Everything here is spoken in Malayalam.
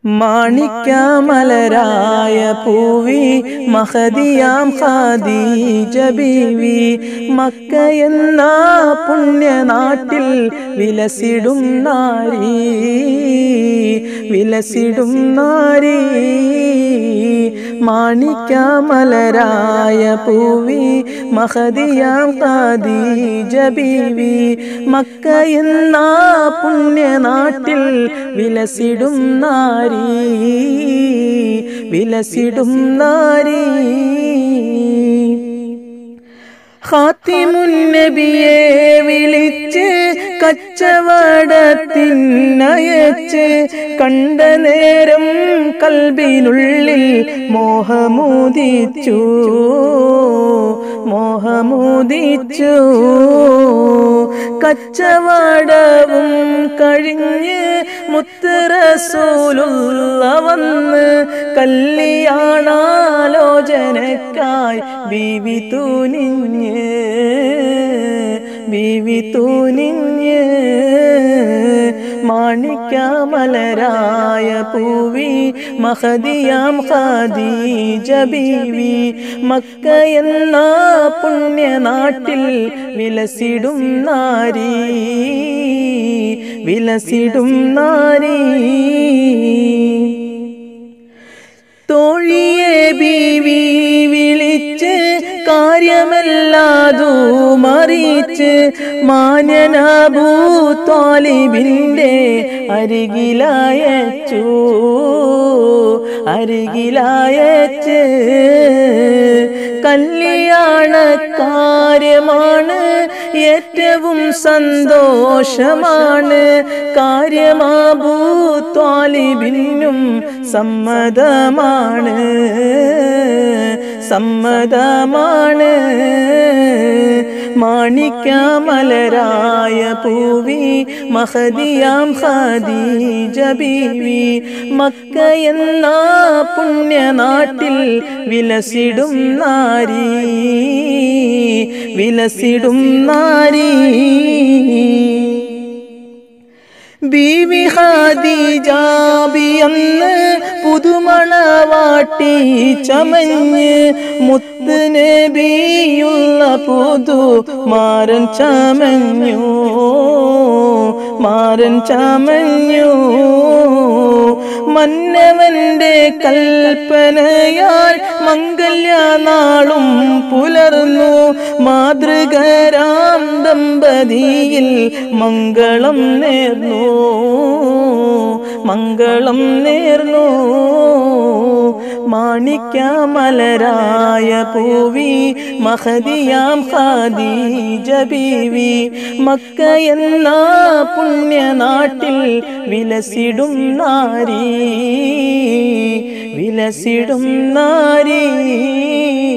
മാണിക്യമലരായ പൂവി മഹദിയാം ഖാദീജ ബീവി മക്ക എന്ന പുണ്യനാട്ടിൽ വിലസിടും നാരി വിലസിടും നാരി മാണിക്യമലരായ പൂവി മഹദിയാം ഖാദീജ ബീവി മക്ക എന്ന പുണ്യനാട്ടിൽ വിലസിടും നാരി വിലസിടും നാരി ഹാത്തിമുന്നബിയെ വിളിച്ച് കച്ചവടത്തിനയച്ച് കണ്ട നേരം കൽബിനുള്ളിൽ മോഹമോദിച്ചു മോഹമോദിച്ചു കച്ചവടവും കഴിഞ്ഞ് മുത്തറസൂലുള്ള വന്ന് കല്യാണാലോചനക്കായി ബീവി തൂനിഞ്ഞ് ബീവി തൂനിഞ്ഞ് മാണിക്യമലരായ പൂവി മഹദിയാം ഖാദീജ ബീവി മക്ക എന്ന പുണ്യനാട്ടിൽ വിലസിടും നാരി വിലസിടും നാരി തോഴിയെ ബീവി വിളിച്ച് കാര്യമല്ലാതു മറിച്ച് മാനനബൂ താലിബിൻ്റെ അരികിലായച്ചു അരികിലായച്ച് കല്യാണ കാര്യമാണ് ഏറ്റവും സന്തോഷമാണ് കാര്യമാബൂ താലിബിനും സമ്മതമാണ് സമ്മതമാണ് മാണിക്യമലരായ പൂവി മഹദിയാം ഖാദീജ ബീവി മക്ക എന്ന പുണ്യനാട്ടിൽ വിലസിടും നാരി വിലസിടും നാരി ബീവി ഖാദീജാബിയെന്ന് പുതുമണവാട്ടി ചമഞ്ഞ് മുത്ത് നബിയുള്ള പുതു മാരൻ ചമഞ്ഞു മാരൻ ചമഞ്ഞു മന്നവന്റെ കൽപ്പനയാൽ മംഗല്യനാളും പുലർന്നു മാതൃകരാം ദമ്പതിയിൽ മംഗളം നേർന്നു മംഗളം നേർന്നു മാണിക്യമലരായ പൂവി മഹദിയാം ഖാദീജ ബീവി മക്ക എന്ന പുണ്യനാട്ടിൽ വിലസിടും നാരി വിലസിടും നാരി